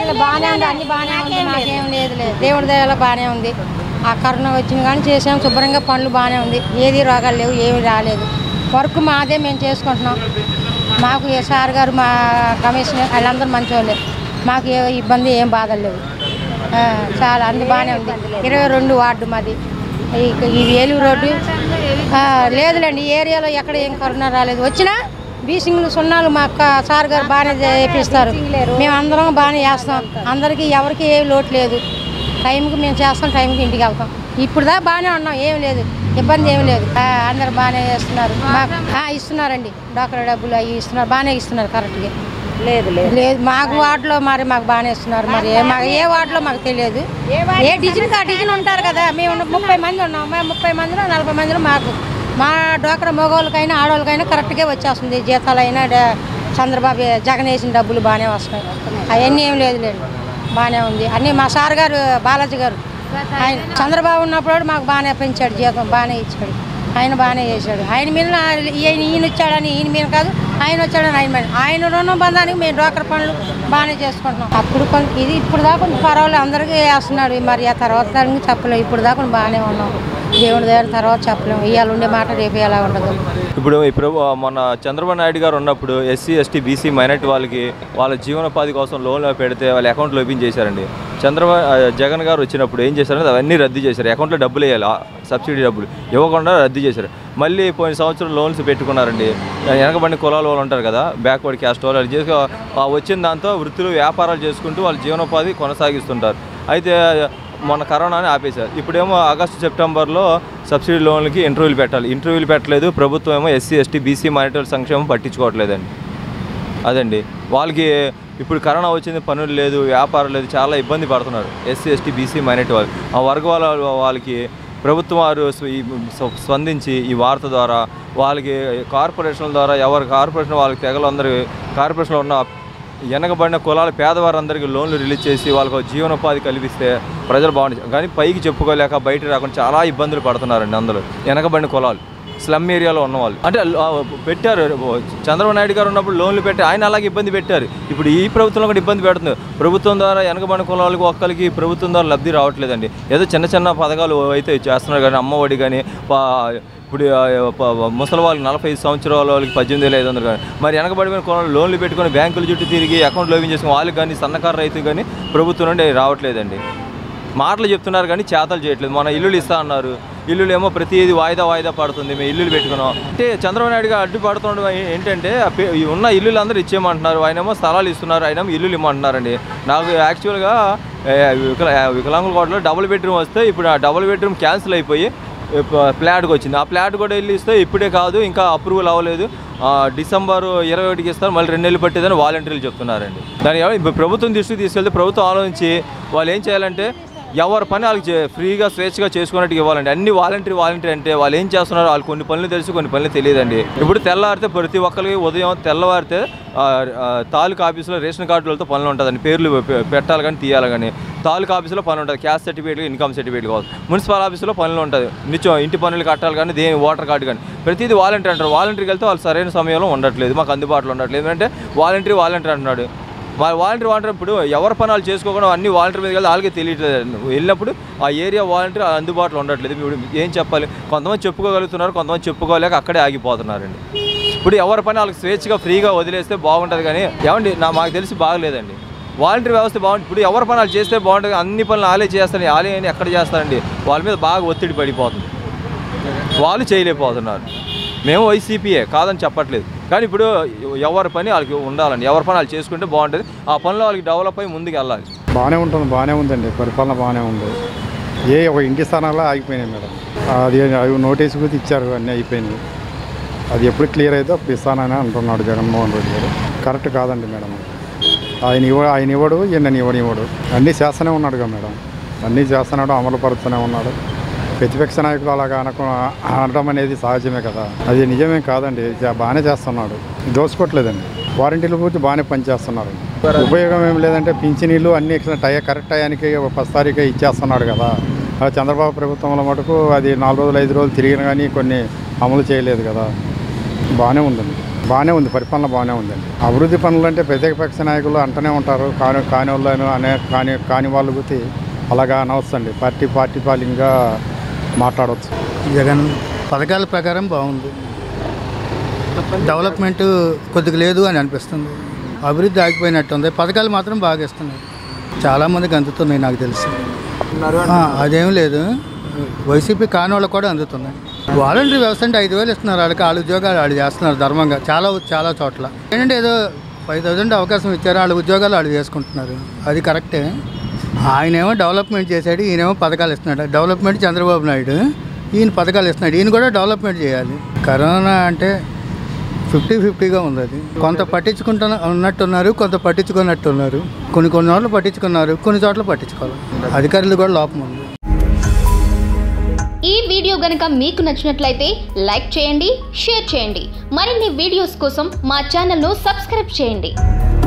బాగానే ఉంది అన్ని బాగానే ఉంది మాకేం లేదు లేదు దేవుడి దయలో బాగానే ఉంది ఆ కరోనా వచ్చింది కానీ చేసాం శుభ్రంగా పనులు బాగానే ఉంది ఏది రోగాలు లేవు ఏమి రాలేదు వర్క్ మాదే మేము చేసుకుంటున్నాం మాకు ఏ సార్ గారు మా కమిషనర్ వాళ్ళందరూ మంచివాళ్ళే మాకు ఏ ఇబ్బంది ఏం బాధలు లేవు ఆ, చాలా అన్ని బాగానే ఉంది ఇరవై రెండు వార్డు మాది ఈ ఈ ఏలూరు రోడ్డు ఆ, లేదులేండి ఈ ఏరియాలో ఎక్కడ ఏం కరోనా రాలేదు వచ్చినా బీసింగ్లు సున్నాలు మా అక్క సార్ గారు బాగానే చేపిస్తారు మేము అందరం బాగానే చేస్తాం అందరికీ ఎవరికి ఏ లోటు లేదు టైంకి మేము చేస్తాం టైంకి ఇంటికి వెళ్తాం ఇప్పుడు దా బాగానే ఉన్నాం ఏం లేదు ఇబ్బంది ఏం లేదు ఆ, అందరు బాగానే చేస్తున్నారు మాకు ఆ, ఇస్తున్నారండి డాక్టర్ డబ్బులు అవి ఇస్తున్నారు బాగానే ఇస్తున్నారు కరెక్ట్గా లేదు లేదు లేదు మాకు వార్డులో మరి మాకు బాగానే ఇస్తున్నారు మరి ఏ- మాకు ఏ వార్డులో మాకు తెలియదు ఏ డిజైన్ ఆ డిజైన్ ఉంటారు కదా మేము ఉన్న- ముప్పై మంది ఉన్నాం మేము ముప్పై మందిలో నలభై మందిలో మాకు మా డోకర మగవాళ్ళకైనా ఆడవాళ్ళకైనా కరెక్ట్గా వచ్చేస్తుంది జీతాలైనా డ- చంద్రబాబు జగన్ వేసిన డబ్బులు బాగానే వస్తాయి అవన్నీ ఏం లేదు లేదు బాగానే ఉంది అన్నీ మా సార్ గారు బాలాజీ గారు ఆయన చంద్రబాబు ఉన్నప్పుడు కూడా మాకు బాగానే పెంచాడు జీతం బాగానే ఇచ్చాడు ఆయన బాగానే చేశాడు ఆయన మీద నా- ఈయన ఈయన వచ్చాడని ఈయన మీద కాదు ఆయన వచ్చాడని ఆయన మీద ఆయన రుణం బంధానికి మేము డోకర పనులు బాగానే చేసుకుంటున్నాం అప్పుడు కొంచెం ఇది ఇప్పుడు దాకా కొంచెం పర్వాలేదు అందరికీ వేస్తున్నాడు మరి ఆ తర్వాత దానికి చెప్పలేము ఇప్పుడు దాకా కొంచెం బాగానే ఉన్నాం దేవుడి దగ్గర తర్వాత చెప్పలేము ఇవాళ ఉండే మాట రేపు ఎలా ఉండదు ఇప్పుడు ఈ ప్రభు మొన్న చంద్రబాబు నాయుడు గారు ఉన్నప్పుడు ఎస్సీ ఎస్టీ బీసీ మైనార్టీ వాళ్ళకి వాళ్ళ జీవనోపాధి కోసం లోన్లు పెడితే వాళ్ళ అకౌంట్లో ఓపెన్ చేశారండి చంద్రబాబు ఆ, జగన్ గారు వచ్చినప్పుడు ఏం చేశారంటే అవన్నీ రద్దు చేశారు అకౌంట్లో డబ్బులు వేయాలి ఆ సబ్సిడీ డబ్బులు ఇవ్వకుండా రద్దు చేశారు మళ్ళీ పోయిన సంవత్సరం లోన్స్ పెట్టుకున్నారండి వెనకబడిన కులాల వాళ్ళు ఉంటారు కదా బ్యాక్వర్డ్ క్యాస్ట్ వాళ్ళు అది చేసి ఆ వచ్చిన దాంతో వృత్తులు వ్యాపారాలు చేసుకుంటూ వాళ్ళ జీవనోపాధి కొనసాగిస్తుంటారు అయితే మొన్న కరోనాని ఆపేశారు ఇప్పుడేమో ఆగస్టు సెప్టెంబర్లో సబ్సిడీ లోన్లకి ఇంటర్వ్యూలు పెట్టాలి ఇంటర్వ్యూలు పెట్టలేదు ప్రభుత్వం ఏమో ఎస్సీ ఎస్టీ బీసీ మైనార్టీల సంక్షేమం పట్టించుకోవట్లేదండి అదండి వాళ్ళకి ఇప్పుడు కరోనా వచ్చింది పనులు లేదు వ్యాపారం లేదు చాలా ఇబ్బంది పడుతున్నారు ఎస్సీ ఎస్టీ బీసీ మైనార్టీ వాళ్ళు ఆ వర్గాల వాళ్ళకి ప్రభుత్వం వారు స్వ- ఈ స్వ- స్పందించి ఈ వార్త ద్వారా వాళ్ళకి కార్పొరేషన్ల ద్వారా ఎవరి కార్పొరేషన్ వాళ్ళకి తెగలందరూ కార్పొరేషన్లో ఉన్న వెనకబడిన కులాల పేదవారందరికీ లోన్లు రిలీజ్ చేసి వాళ్ళకు జీవనోపాధి కల్పిస్తే ప్రజలు బాగుంటుంది కానీ పైకి చెప్పుకోలేక బయట రాకుండా చాలా ఇబ్బందులు పడుతున్నారండి అందులో వెనకబడిన కులాలు స్లమ్ ఏరియాలో ఉన్నవాళ్ళు అంటే ఆ, పెట్టారు చంద్రబాబు నాయుడు గారు ఉన్నప్పుడు లోన్లు పెట్టి ఆయన అలాగే ఇబ్బంది పెట్టారు ఇప్పుడు ఈ ప్రభుత్వంలో కూడా ఇబ్బంది పెడుతుంది ప్రభుత్వం ద్వారా వెనకబడిన కులాలకు ఒక్కరికి ప్రభుత్వం ద్వారా లబ్ధి రావట్లేదండి ఏదో చిన్న చిన్న పథకాలు అయితే చేస్తున్నారు కానీ అమ్మఒడి కానీ పా- ఇప్పుడు ఆ, ప- ముసలి వాళ్ళకి నలభై ఐదు సంవత్సరాల వాళ్ళకి పద్దెనిమిది వేల ఐదు వందలు కానీ మరి వెనకబడిన కులాలు లోన్లు పెట్టుకొని బ్యాంకుల చుట్టూ తిరిగి అకౌంట్లు ఓపెన్ చేసుకుని వాళ్ళకి కానీ సన్నకారు రైతు కానీ ప్రభుత్వం నుండి రావట్లేదండి మాటలు చెప్తున్నారు కానీ చేతలు చేయట్లేదు మన ఇల్లులు ఇస్తా అన్నారు ఇల్లులు ఏమో ప్రతిదీ వాయిదా వాయిదా పడుతుంది మేము ఇల్లులు పెట్టుకున్నాం అంటే చంద్రబాబు నాయుడు గారు అడ్డు పడుతుండడం ఏ- ఏంటంటే ఆ పే- ఈ ఉన్న ఇల్లులు అందరూ ఇచ్చేయమంటున్నారు ఆయన ఏమో స్థలాలు ఇస్తున్నారు ఆయన ఏమో ఇల్లులు ఇమ్మంటున్నారండి నాకు యాక్చువల్గా ఏ, వికల వికలాంగుల కోటలో డబుల్ బెడ్రూమ్ వస్తే ఇప్పుడు ఆ డబుల్ బెడ్రూమ్ క్యాన్సిల్ అయిపోయి ఏ, ప- ఫ్లాట్కి వచ్చింది ఆ ఫ్లాట్ కూడా వెళ్ళి ఇస్తే ఇప్పుడే కాదు ఇంకా అప్రూవల్ అవ్వలేదు ఆ, డిసెంబర్ ఇరవై ఒకటికి ఇస్తారు మళ్ళీ రెండు నెలలు పట్టేదని వాలంటీర్లు చెప్తున్నారండి దాని ఎవరు- ఇప్పుడు ప్రభుత్వం దృష్టికి తీసుకెళ్తే ప్రభుత్వం ఆలోచించి వాళ్ళు ఏం చేయాలంటే ఎవరి పని వాళ్ళకి చే- ఫ్రీగా స్వేచ్ఛగా చేసుకున్నట్టుగా ఇవ్వాలండి అన్ని వాలంటరీ వాలంటరీ అంటే వాళ్ళు ఏం చేస్తున్నారు వాళ్ళు కొన్ని పనులు తెలుసు కొన్ని పనులు తెలియదండి ఇప్పుడు తెల్లవారితే ప్రతి ఒక్కరికి ఉదయం తెల్లవారితే ఆ, ఆ, తాలూకా ఆఫీసులో రేషన్ కార్డులతో పనులు ఉంటుందండి పేర్లు పె- పెట్టాలి కానీ తీయాలి కానీ తాలూకా ఆఫీసులో పని ఉంటుంది క్యాస్ట్ సర్టిఫికేట్ ఇన్కమ్ సర్టిఫికేట్ కావాలి మున్సిపల్ ఆఫీసులో పనులు ఉంటుంది నిత్యం ఇంటి పనులు కట్టాలి కానీ దేని ఓటర్ కార్డు కానీ ప్రతిదీ వాలంటీర్ అంటారు వాలంటీర్కి వెళ్తే వాళ్ళు సరైన సమయంలో ఉండట్లేదు మాకు అందుబాటులో ఉండట్లేదు ఎందుకంటే వాలంటీర్ వాలంటీర్ అంటున్నాడు వాళ్ళ వాలంటీర్ వాలంటీర్ ఇప్పుడు ఎవరి పనాలు చేసుకోకుండా అన్ని వాలంటీర్ మీద వెళ్ళి వాళ్ళకి తెలియట్లేదు వెళ్ళినప్పుడు ఆ ఏరియా వాలంటీర్ అందుబాటులో ఉండట్లేదు ఇప్పుడు ఏం చెప్పాలి కొంతమంది చెప్పుకోగలుగుతున్నారు కొంతమంది చెప్పుకోలేక అక్కడే ఆగిపోతున్నారండి ఇప్పుడు ఎవరి పని వాళ్ళకి స్వేచ్ఛగా ఫ్రీగా వదిలేస్తే బాగుంటుంది కానీ ఏమండి నా మాకు తెలిసి బాగలేదండి వాలంటీర్ వ్యవస్థ బాగుంటుంది ఇప్పుడు ఎవరి పని వాళ్ళు చేస్తే బాగుంటుంది అన్ని పనులు వాళ్ళే చేస్తారు వాళ్ళే అని ఎక్కడ చేస్తారండి వాళ్ళ మీద బాగా ఒత్తిడి పడిపోతుంది వాళ్ళు చేయలేకపోతున్నారు మేము వైసీపీయే కాదని చెప్పట్లేదు కానీ ఇప్పుడు ఎవరి పని వాళ్ళకి ఉండాలండి ఎవరి పని వాళ్ళు చేసుకుంటే బాగుంటుంది ఆ పనిలో వాళ్ళకి డెవలప్ అయ్యి ముందుకు వెళ్ళాలి బాగానే ఉంటుంది బాగానే ఉందండి పరిపాలన బాగానే ఉంది ఏ ఒక ఇంటి స్థానాల్లో ఆగిపోయినాయి మేడం అది అవి నోటీస్ కూడా ఇచ్చారు అన్నీ అయిపోయినాయి అది ఎప్పుడు క్లియర్ అయితే అప్పుడు ఇస్తానని అంటున్నాడు జగన్మోహన్ రెడ్డి గారు కరెక్ట్ కాదండి మేడం ఆయన ఇవ్వ ఆయన ఇవ్వడు ఈయన ఇవ్వడు ఇవ్వడు అన్నీ చేస్తూనే ఉన్నాడుగా మేడం అన్నీ చేస్తున్నాడు అమలు పరుస్తూనే ఉన్నాడు ప్రతిపక్ష నాయకులు అలాగా అనకు అనడం అనేది సహజమే కదా అది నిజమే కాదండి జా- బాగానే చేస్తున్నాడు దోసుకోవట్లేదండి వారంటీలు పూర్తి బాగానే పనిచేస్తున్నారు ఉపయోగం ఏం లేదంటే పింఛనీళ్ళు అన్ని ఇట్లా టై కరెక్ట్ టయానికి ఫస్ట్ తారీఖే ఇచ్చేస్తున్నాడు కదా ఆ చంద్రబాబు ప్రభుత్వంలో మటుకు అది నాలుగు రోజులు ఐదు రోజులు తిరిగిన కానీ కొన్ని అమలు చేయలేదు కదా బాగానే ఉందండి బాగానే ఉంది పరిపాలన బాగానే ఉందండి అభివృద్ధి పనులు అంటే ప్రత్యేకపక్ష నాయకులు అంటనే ఉంటారు కాని కాని వాళ్ళను అనే కాని కాని వాళ్ళు గుర్తి అలాగా అనవచ్చండి పార్టీ పార్టీ పాలింగ్గా మాట్లాడవచ్చు జగన్ పథకాల ప్రకారం బాగుంది డెవలప్మెంట్ కొద్దిగా లేదు అని అనిపిస్తుంది అభివృద్ధి ఆగిపోయినట్టుంది పథకాలు మాత్రం బాగా ఇస్తున్నారు చాలామందికి అందుతున్నాయి నాకు తెలిసి ఆ, అదేం లేదు వైసీపీ కాని వాళ్ళకి కూడా అందుతున్నాయి వాలంటరీ వ్యవస్థ అంటే ఐదు వేలు ఇస్తున్నారు వాళ్ళకి వాళ్ళ ఉద్యోగాలు వాళ్ళు చేస్తున్నారు ధర్మంగా చాలా చాలా చోట్ల ఏంటంటే ఏదో ఫైవ్ థౌజండ్ అవకాశం ఇచ్చారు వాళ్ళ ఉద్యోగాలు వాళ్ళు చేసుకుంటున్నారు అది కరెక్టే ఆయనేమో డెవలప్మెంట్ చేశాడు ఈయనేమో పథకాలు ఇస్తున్నాడు డెవలప్మెంట్ చంద్రబాబు నాయుడు ఈయన పథకాలు ఇస్తున్నాడు ఈయన కూడా డెవలప్మెంట్ చేయాలి కరోనా అంటే ఫిఫ్టీ ఫిఫ్టీగా ఉంది అది కొంత పట్టించుకుంటున్న ఉన్నట్టున్నారు కొంత పట్టించుకున్నట్టున్నారు కొన్ని కొన్ని చోట్ల పట్టించుకున్నారు కొన్ని చోట్ల పట్టించుకోవాలి అధికారులు కూడా లోపం ఉంది ఈ వీడియో గనుక మీకు నచ్చినట్లయితే లైక్ చేయండి షేర్ చేయండి మరిన్ని వీడియోస్ కోసం మా ఛానల్ను సబ్స్క్రైబ్ చేయండి